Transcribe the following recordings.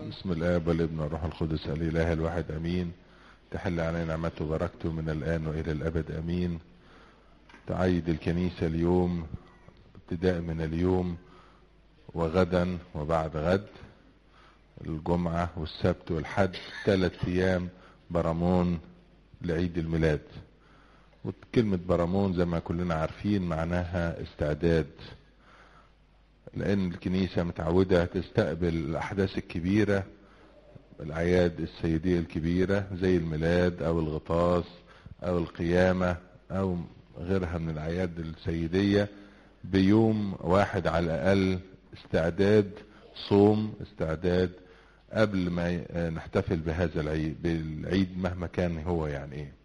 بسم الآب والابن والروح القدس الإله الواحد أمين تحل علينا نعمته وبركته من الآن وإلى الأبد أمين تعيد الكنيسة اليوم ابتداء من اليوم وغدا وبعد غد الجمعة والسبت والحد ثلاث أيام برامون لعيد الميلاد وكلمة برامون زي ما كلنا عارفين معناها استعداد لأن الكنيسة متعودة تستقبل الأحداث الكبيرة الأعياد السيدية الكبيرة زي الميلاد أو الغطاس أو القيامة أو غيرها من الأعياد السيدية بيوم واحد على الأقل استعداد صوم استعداد قبل ما نحتفل بهذا العيد بالعيد مهما كان هو يعني ايه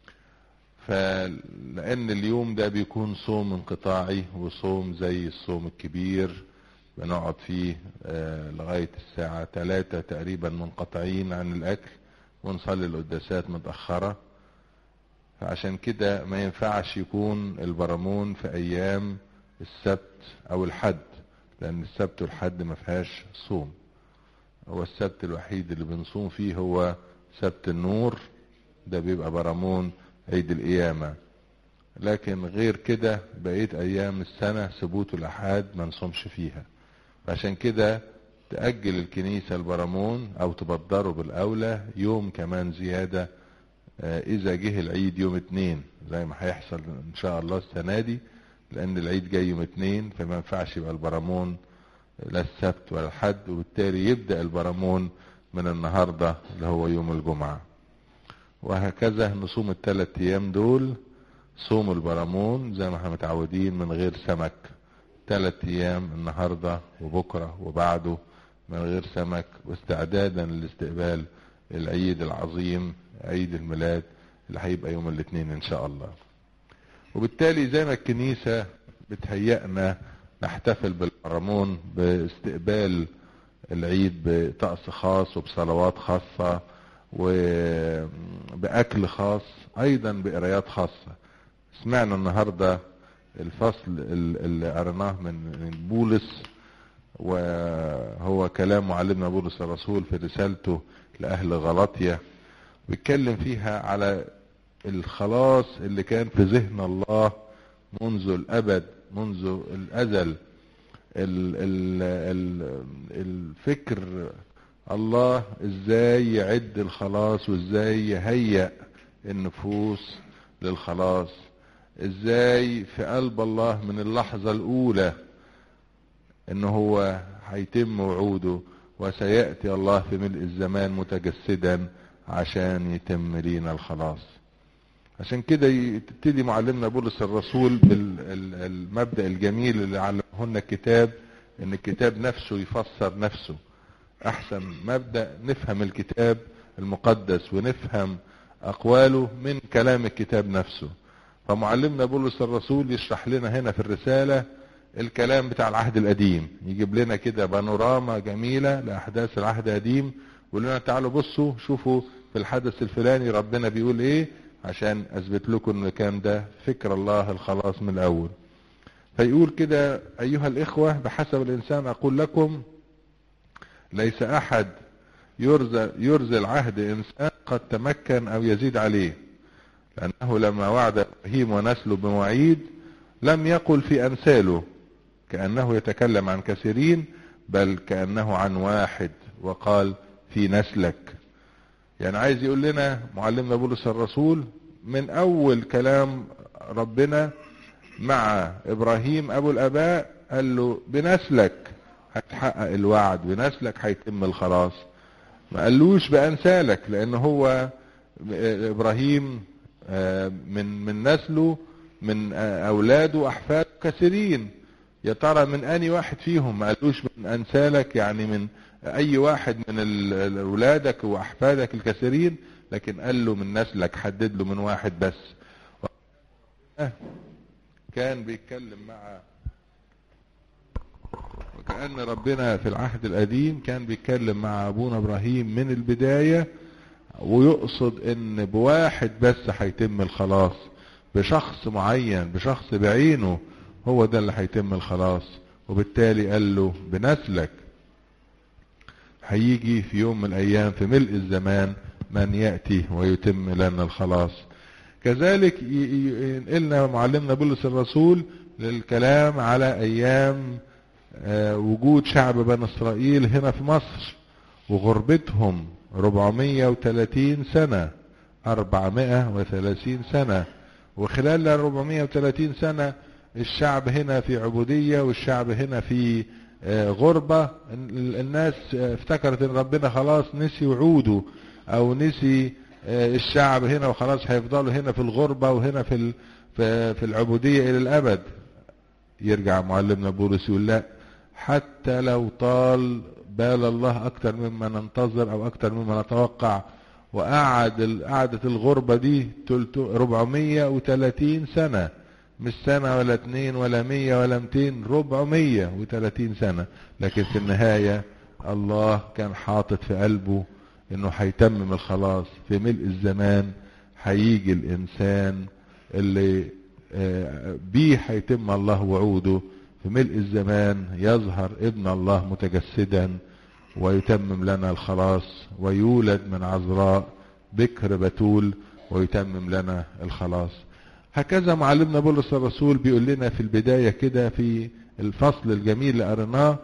فلأن اليوم ده بيكون صوم انقطاعي وصوم زي الصوم الكبير بنقعد فيه آه لغاية الساعة ثلاثة تقريبا منقطعين عن الأكل ونصلي القداسات متأخرة فعشان كده ما ينفعش يكون البرامون في أيام السبت أو الحد لأن السبت والحد ما فيهاش صوم هو السبت الوحيد اللي بنصوم فيه هو سبت النور ده بيبقى برامون عيد القيامة لكن غير كده بقية أيام السنة سبوت الأحاد ما نصومش فيها عشان كده تأجل الكنيسة البرامون أو تبدره بالأولى يوم كمان زيادة إذا جه العيد يوم اتنين زي ما هيحصل إن شاء الله السنة دي لأن العيد جاي يوم اتنين فما ينفعش يبقى البرامون لا السبت ولا الحد وبالتالي يبدأ البرامون من النهاردة اللي هو يوم الجمعة وهكذا نصوم الثلاث ايام دول صوم البرامون زي ما احنا متعودين من غير سمك ثلاث ايام النهارده وبكره وبعده من غير سمك واستعدادا لاستقبال العيد العظيم عيد الميلاد اللي هيبقى يوم الاثنين ان شاء الله وبالتالي زي ما الكنيسه بتهيئنا نحتفل بالبرامون باستقبال العيد بطقس خاص وبصلوات خاصه وبأكل خاص أيضا بقرايات خاصة سمعنا النهاردة الفصل اللي قرناه من بولس وهو كلام معلمنا بولس الرسول في رسالته لأهل غلطية بيتكلم فيها على الخلاص اللي كان في ذهن الله منذ الأبد منذ الأزل ال ال ال الفكر الله ازاي يعد الخلاص وازاي يهيئ النفوس للخلاص ازاي في قلب الله من اللحظة الاولى ان هو هيتم وعوده وسيأتي الله في ملء الزمان متجسدا عشان يتم لينا الخلاص عشان كده تبتدي معلمنا بولس الرسول بالمبدأ الجميل اللي علمه لنا الكتاب ان الكتاب نفسه يفسر نفسه احسن مبدا نفهم الكتاب المقدس ونفهم اقواله من كلام الكتاب نفسه فمعلمنا بولس الرسول يشرح لنا هنا في الرساله الكلام بتاع العهد القديم يجيب لنا كده بانوراما جميله لاحداث العهد القديم ويقول لنا تعالوا بصوا شوفوا في الحدث الفلاني ربنا بيقول ايه عشان اثبت لكم ان كان ده فكر الله الخلاص من الاول فيقول كده ايها الاخوه بحسب الانسان اقول لكم ليس احد يرزل, يرزل عهد انسان قد تمكن او يزيد عليه لانه لما وعد ابراهيم ونسله بمواعيد لم يقل في امثاله كانه يتكلم عن كثيرين بل كانه عن واحد وقال في نسلك يعني عايز يقول لنا معلمنا بولس الرسول من اول كلام ربنا مع ابراهيم ابو الاباء قال له بنسلك هتحقق الوعد بنسلك هيتم الخلاص ما قالوش بأمثالك لأن هو إبراهيم من من نسله من أولاده أحفاد كثيرين يا ترى من أني واحد فيهم ما قالوش من أمثالك يعني من أي واحد من أولادك وأحفادك الكثيرين لكن قال له من نسلك حدد له من واحد بس كان بيتكلم مع وكأن ربنا في العهد القديم كان بيتكلم مع أبونا إبراهيم من البداية ويقصد إن بواحد بس هيتم الخلاص بشخص معين بشخص بعينه هو ده اللي هيتم الخلاص وبالتالي قال له بنسلك هيجي في يوم من الايام في ملء الزمان من يأتي ويتم لنا الخلاص كذلك ينقلنا معلمنا بولس الرسول للكلام على ايام وجود شعب بني اسرائيل هنا في مصر وغربتهم 430 سنة 430 سنة وخلال ال 430 سنة الشعب هنا في عبودية والشعب هنا في غربة الناس افتكرت ان ربنا خلاص نسي وعوده او نسي الشعب هنا وخلاص هيفضلوا هنا في الغربة وهنا في في العبودية الى الابد يرجع معلمنا بولس يقول لا حتى لو طال بال الله اكتر مما ننتظر او اكتر مما نتوقع وقعد قعدت الغربة دي 430 سنة مش سنة ولا اتنين ولا مية ولا متين ربعمية وتلاتين سنة لكن في النهاية الله كان حاطط في قلبه انه هيتمم الخلاص في ملء الزمان هيجي الانسان اللي بيه هيتم الله وعوده في ملء الزمان يظهر ابن الله متجسدا ويتمم لنا الخلاص ويولد من عذراء بكر بتول ويتمم لنا الخلاص هكذا معلمنا بولس الرسول بيقول لنا في البداية كده في الفصل الجميل اللي قريناه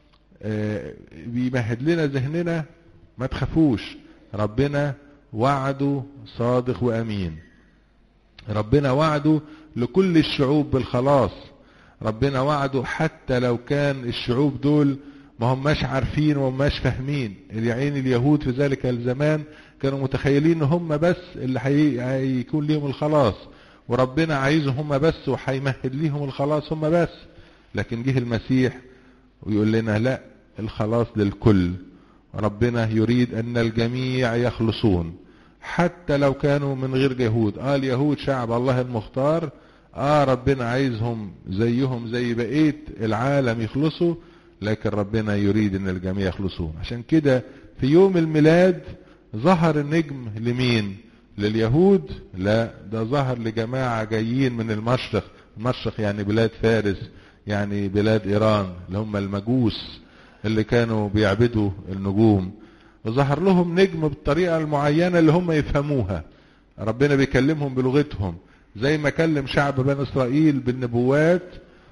بيمهد لنا ذهننا ما تخافوش ربنا وعده صادق وامين ربنا وعده لكل الشعوب بالخلاص ربنا وعده حتى لو كان الشعوب دول ما هماش عارفين وماش فاهمين اليعين اليهود في ذلك الزمان كانوا متخيلين ان هم بس اللي هيكون ليهم الخلاص وربنا عايزهم هم بس وهيمهد ليهم الخلاص هم بس لكن جه المسيح ويقول لنا لا الخلاص للكل ربنا يريد ان الجميع يخلصون حتى لو كانوا من غير يهود اه اليهود شعب الله المختار اه ربنا عايزهم زيهم زي بقية العالم يخلصوا لكن ربنا يريد ان الجميع يخلصون عشان كده في يوم الميلاد ظهر النجم لمين لليهود لا ده ظهر لجماعة جايين من المشرق المشرق يعني بلاد فارس يعني بلاد ايران اللي هم المجوس اللي كانوا بيعبدوا النجوم وظهر لهم نجم بالطريقة المعينة اللي هم يفهموها ربنا بيكلمهم بلغتهم زي ما كلم شعب بني اسرائيل بالنبوات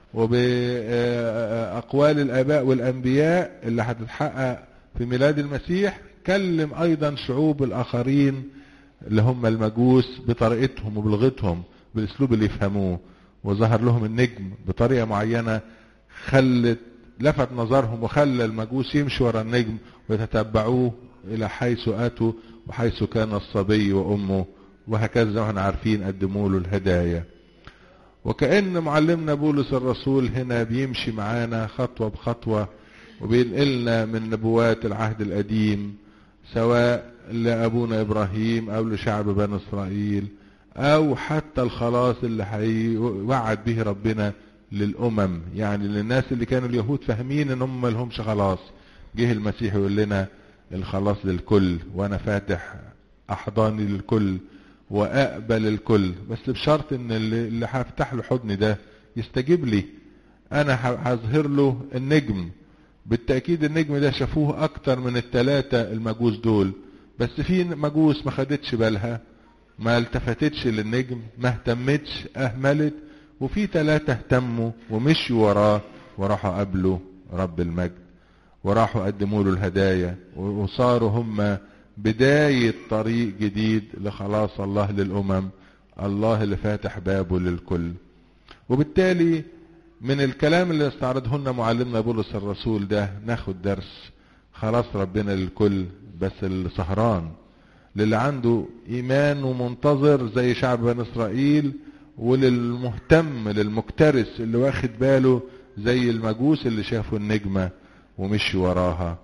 وبأقوال الآباء والأنبياء اللي هتتحقق في ميلاد المسيح كلم أيضا شعوب الآخرين اللي هم المجوس بطريقتهم وبلغتهم بالأسلوب اللي يفهموه وظهر لهم النجم بطريقة معينة خلت لفت نظرهم وخلى المجوس يمشوا ورا النجم ويتتبعوه إلى حيث أتوا وحيث كان الصبي وأمه وهكذا زي ما احنا عارفين قدموا له الهدايا وكأن معلمنا بولس الرسول هنا بيمشي معانا خطوة بخطوة وبينقلنا من نبوات العهد القديم سواء لأبونا إبراهيم أو لشعب بني إسرائيل أو حتى الخلاص اللي هيوعد به ربنا للأمم يعني للناس اللي كانوا اليهود فاهمين إن هم ملهمش خلاص جه المسيح يقول لنا الخلاص للكل وأنا فاتح أحضاني للكل واقبل الكل بس بشرط ان اللي هفتح له حضني ده يستجيب لي انا هظهر له النجم بالتاكيد النجم ده شافوه اكتر من التلاتة المجوس دول بس في مجوس ما خدتش بالها ما التفتتش للنجم ما اهتمتش اهملت وفي تلاتة اهتموا ومشوا وراه وراحوا قابلوا رب المجد وراحوا قدموا له الهدايا وصاروا هم بداية طريق جديد لخلاص الله للأمم الله اللي فاتح بابه للكل وبالتالي من الكلام اللي استعرضه لنا معلمنا بولس الرسول ده ناخد درس خلاص ربنا للكل بس اللي سهران للي عنده ايمان ومنتظر زي شعب بني اسرائيل وللمهتم للمكترث اللي واخد باله زي المجوس اللي شافوا النجمة ومشي وراها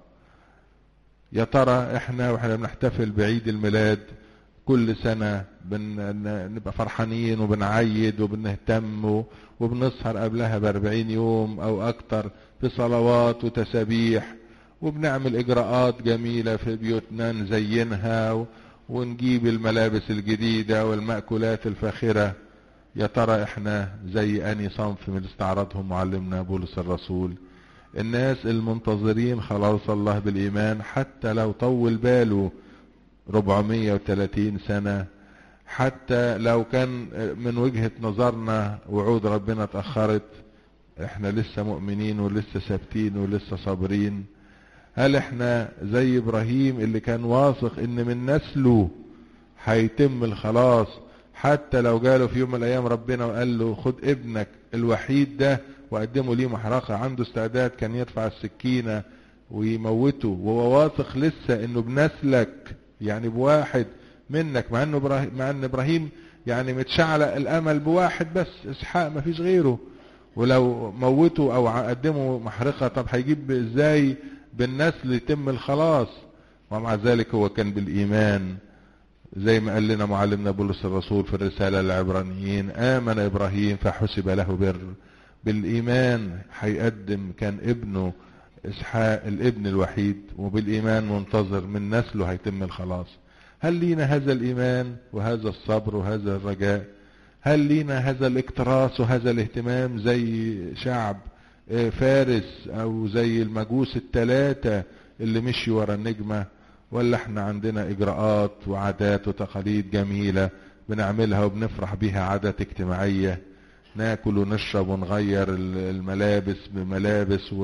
يا ترى احنا واحنا بنحتفل بعيد الميلاد كل سنة بنبقى فرحانين وبنعيد وبنهتم وبنسهر قبلها باربعين يوم او اكتر في صلوات وتسابيح وبنعمل اجراءات جميلة في بيوتنا نزينها ونجيب الملابس الجديدة والمأكولات الفاخرة يا ترى احنا زي اني صنف من استعراضهم معلمنا بولس الرسول الناس المنتظرين خلاص الله بالإيمان حتى لو طول باله 430 سنة حتى لو كان من وجهة نظرنا وعود ربنا اتأخرت احنا لسه مؤمنين ولسه ثابتين ولسه صابرين هل احنا زي ابراهيم اللي كان واثق ان من نسله هيتم الخلاص حتى لو جاله في يوم من الايام ربنا وقال له خد ابنك الوحيد ده وقدمه ليه محرقة عنده استعداد كان يرفع السكينة ويموته وهو واثق لسه انه بنسلك يعني بواحد منك مع انه إبراهيم مع ان ابراهيم يعني متشعلق الامل بواحد بس اسحاق ما فيش غيره ولو موته او قدمه محرقة طب هيجيب ازاي بالنسل يتم الخلاص ومع ذلك هو كان بالايمان زي ما قال لنا معلمنا بولس الرسول في الرسالة للعبرانيين آمن إبراهيم فحسب له بر بالإيمان هيقدم كان ابنه إسحاق الابن الوحيد وبالإيمان منتظر من نسله هيتم الخلاص هل لينا هذا الإيمان وهذا الصبر وهذا الرجاء هل لينا هذا الاكتراث وهذا الاهتمام زي شعب فارس أو زي المجوس الثلاثة اللي مشي ورا النجمة ولا احنا عندنا اجراءات وعادات وتقاليد جميلة بنعملها وبنفرح بيها عادات اجتماعية ناكل ونشرب ونغير الملابس بملابس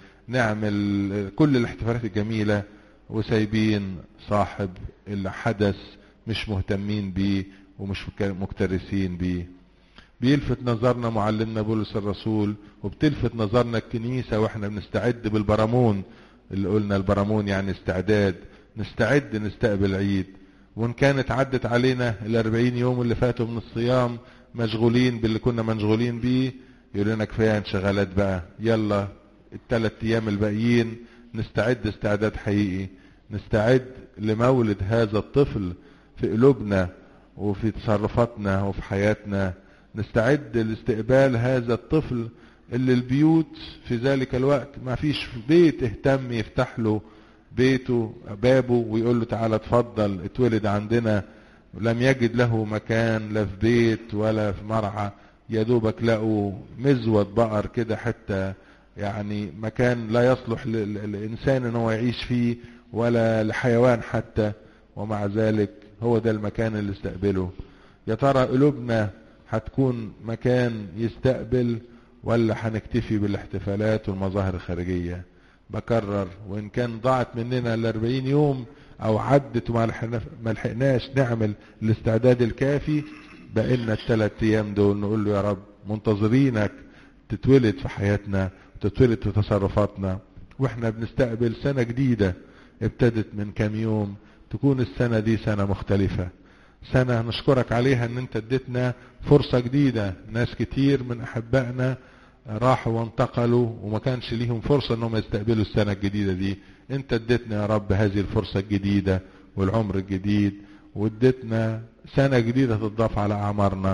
ونعمل كل الاحتفالات الجميلة وسايبين صاحب الحدث مش مهتمين بيه ومش مكترثين بيه بيلفت نظرنا معلمنا بولس الرسول وبتلفت نظرنا الكنيسة واحنا بنستعد بالبرامون اللي قلنا البرامون يعني استعداد نستعد نستقبل عيد وان كانت عدت علينا الاربعين يوم اللي فاتوا من الصيام مشغولين باللي كنا مشغولين بيه يقول لنا كفايه انشغالات بقى يلا الثلاث ايام الباقيين نستعد استعداد حقيقي نستعد لمولد هذا الطفل في قلوبنا وفي تصرفاتنا وفي حياتنا نستعد لاستقبال هذا الطفل اللي البيوت في ذلك الوقت ما فيش بيت اهتم يفتح له بيته بابه ويقول له تعالى اتفضل اتولد عندنا لم يجد له مكان لا في بيت ولا في مرعى يا دوبك لقوا مزود بقر كده حتى يعني مكان لا يصلح للانسان ان هو يعيش فيه ولا لحيوان حتى ومع ذلك هو ده المكان اللي استقبله يا ترى قلوبنا هتكون مكان يستقبل ولا هنكتفي بالاحتفالات والمظاهر الخارجيه بكرر وان كان ضاعت مننا الاربعين يوم او عدت وما لحقناش نعمل الاستعداد الكافي بقينا الثلاث ايام دول نقول له يا رب منتظرينك تتولد في حياتنا تتولد في تصرفاتنا واحنا بنستقبل سنة جديدة ابتدت من كام يوم تكون السنة دي سنة مختلفة سنة نشكرك عليها ان انت اديتنا فرصة جديدة ناس كتير من احبائنا راحوا وانتقلوا وما كانش ليهم فرصة انهم يستقبلوا السنة الجديدة دي انت اديتنا يا رب هذه الفرصة الجديدة والعمر الجديد واديتنا سنة جديدة تضاف على اعمارنا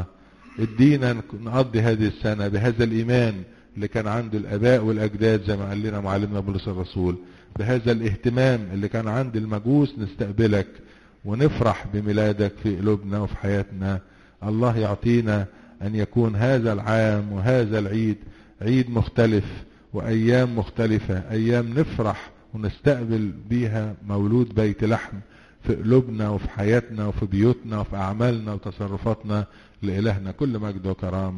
ادينا نقضي هذه السنة بهذا الايمان اللي كان عند الاباء والاجداد زي ما قال لنا معلمنا بولس الرسول بهذا الاهتمام اللي كان عند المجوس نستقبلك ونفرح بميلادك في قلوبنا وفي حياتنا الله يعطينا ان يكون هذا العام وهذا العيد عيد مختلف وايام مختلفة ايام نفرح ونستقبل بيها مولود بيت لحم في قلوبنا وفي حياتنا وفي بيوتنا وفي اعمالنا وتصرفاتنا لالهنا كل مجد وكرامة